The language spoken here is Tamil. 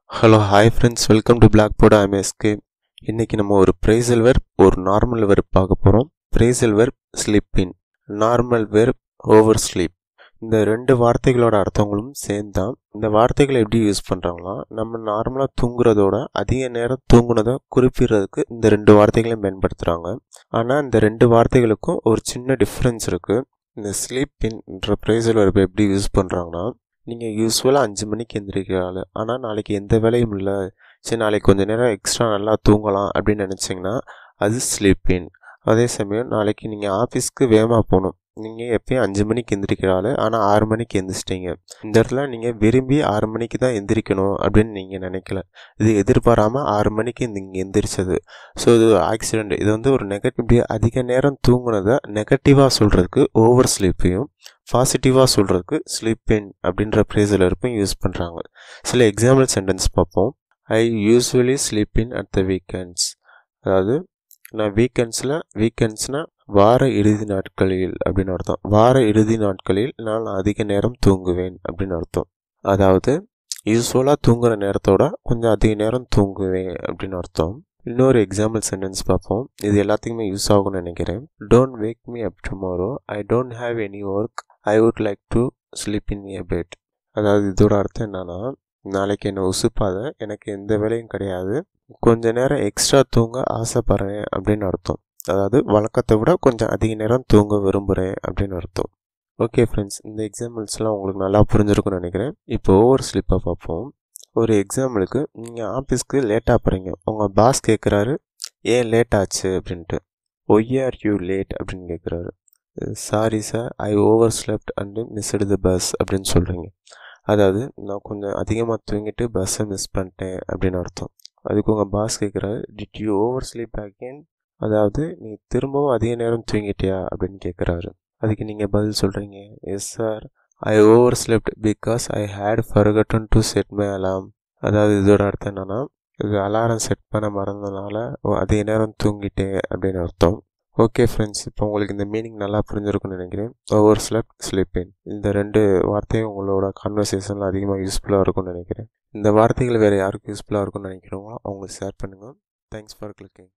hello hi friends welcome to blackboard IMSK இன்றைக்கி நம்ம ஒரு ப்ரைசல் வெர்ப் ஒரு நார்மல் வெர்ப் பார்க்க போகிறோம் phrasal verb sleep in normal verb oversleep இந்த ரெண்டு வார்த்தைகளோட அர்த்தங்களும் சேம் தான் இந்த வார்த்தைகளை எப்படி யூஸ் பண்ணுறாங்களா நம்ம நார்மலாக தூங்குறதோட அதிக நேரம் தூங்குனதை குறிப்பிடுறதுக்கு இந்த ரெண்டு வார்த்தைகளையும் பயன்படுத்துகிறாங்க ஆனால் இந்த ரெண்டு வார்த்தைகளுக்கும் ஒரு சின்ன டிஃப்ரென்ஸ் இருக்குது இந்த ஸ்லீப் இன்ன்ற ப்ரைசல் வெர்பை எப்படி யூஸ் பண்ணுறாங்கன்னா நீங்கள் யூஸ்வலாக அஞ்சு மணிக்கு எந்திரிக்கிற ஆள் ஆனால் நாளைக்கு எந்த வேலையும் இல்லை சரி நாளைக்கு கொஞ்சம் நேரம் எக்ஸ்ட்ரா நல்லா தூங்கலாம் அப்படின்னு நினச்சிங்கன்னா அது ஸ்லீப்பின் அதே சமயம் நாளைக்கு நீங்கள் ஆஃபீஸ்க்கு வேகமாக போகணும் நீங்கள் எப்பயும் அஞ்சு மணிக்கு எந்திரிக்கிற ஆள் ஆனால் ஆறு மணிக்கு எந்திரிச்சிட்டீங்க இந்த இடத்துல நீங்கள் விரும்பி ஆறு மணிக்கு தான் எந்திரிக்கணும் அப்படின்னு நீங்கள் நினைக்கல இது எதிர்பாராமல் ஆறு மணிக்கு நீங்கள் எந்திரிச்சது ஸோ இது ஆக்சிடெண்ட் இது வந்து ஒரு நெகட்டிவ் அதிக நேரம் தூங்குனதை நெகட்டிவாக சொல்கிறதுக்கு ஓவர் ஸ்லீப்பையும் பாசிட்டிவாக சொல்கிறதுக்கு ஸ்லீப் இன் அப்படின்ற ப்ரேஸில் இருப்பையும் யூஸ் பண்ணுறாங்க சில எக்ஸாம்பிள் சென்டென்ஸ் பார்ப்போம் I usually sleep in at the weekends அதாவது நான் வீக்கெண்ட்ஸில் வீக்கெண்ட்ஸ்னால் வார இறுதி நாட்களில் அப்படின்னு அர்த்தம் வார இறுதி நாட்களில் நான் அதிக நேரம் தூங்குவேன் அப்படின்னு அர்த்தம் அதாவது யூஸ்வலாக தூங்குற நேரத்தோட கொஞ்சம் அதிக நேரம் தூங்குவேன் அப்படின்னு அர்த்தம் இன்னொரு எக்ஸாம்பிள் சென்டென்ஸ் பார்ப்போம் இது எல்லாத்துக்குமே யூஸ் ஆகும்னு நினைக்கிறேன் don't wake me up tomorrow I don't have any work I would like to sleep in a bed அதாவது இதோட அர்த்தம் என்னன்னா நாளைக்கு என்னை உசுப்பாத எனக்கு எந்த வேலையும் கிடையாது கொஞ்ச நேரம் எக்ஸ்ட்ரா தூங்க ஆசைப்படுறேன் அப்படின்னு அர்த்தம் அதாவது வழக்கத்தை விட கொஞ்சம் அதிக நேரம் தூங்க விரும்புகிறேன் அப்படின்னு அர்த்தம் ஓகே ஃப்ரெண்ட்ஸ் இந்த எக்ஸாம்பிள்ஸ்லாம் உங்களுக்கு நல்லா புரிஞ்சிருக்கும்னு நினைக்கிறேன் இப்போ ஓவர் ஸ்லிப்பை பார்ப்போம் ஒரு எக்ஸாம்பிளுக்கு நீங்கள் ஆஃபீஸ்க்கு லேட்டாக போகிறீங்க உங்கள் பாஸ் கேட்குறாரு ஏன் லேட் ஆச்சு அப்படின்ட்டு ஒய் ஆர் யூ லேட் அப்படின்னு கேட்குறாரு sorry sir I overslept and missed the bus அப்படின்னு சொல்கிறீங்க அதாவது நான் கொஞ்சம் அதிகமாக தூங்கிட்டு பஸ்ஸை மிஸ் பண்ணிட்டேன் அப்படின்னு அர்த்தம் அதுக்கு உங்கள் பாஸ் கேட்குறாரு did you oversleep again அதாவது நீ திரும்பவும் அதிக நேரம் தூங்கிட்டியா அப்படின்னு கேட்குறாரு அதுக்கு நீங்கள் பதில் சொல்கிறீங்க yes sir I overslept because I had forgotten to set my alarm அதாவது இதோட அர்த்தம் என்னென்னா இது அலாரம் செட் பண்ண மறந்ததுனால அதிக நேரம் தூங்கிட்டேன் அப்படின்னு அர்த்தம் ஓகே ஃப்ரெண்ட்ஸ் இப்போ உங்களுக்கு இந்த மீனிங் நல்லா புரிஞ்சிருக்குன்னு நினைக்கிறேன் ஓவர் ஸ்லெப் ஸ்லீப்பின் இந்த ரெண்டு வார்த்தையும் உங்களோட கான்வர்சேஷனில் அதிகமாக யூஸ்ஃபுல்லாக இருக்கும்னு நினைக்கிறேன் இந்த வார்த்தைகள் வேறு யாருக்கு யூஸ்ஃபுல்லாக இருக்கும்னு நினைக்கிறவங்களோ அவங்களுக்கு ஷேர் பண்ணுங்கள் தேங்க்ஸ் ஃபார் கிளிக்கிங்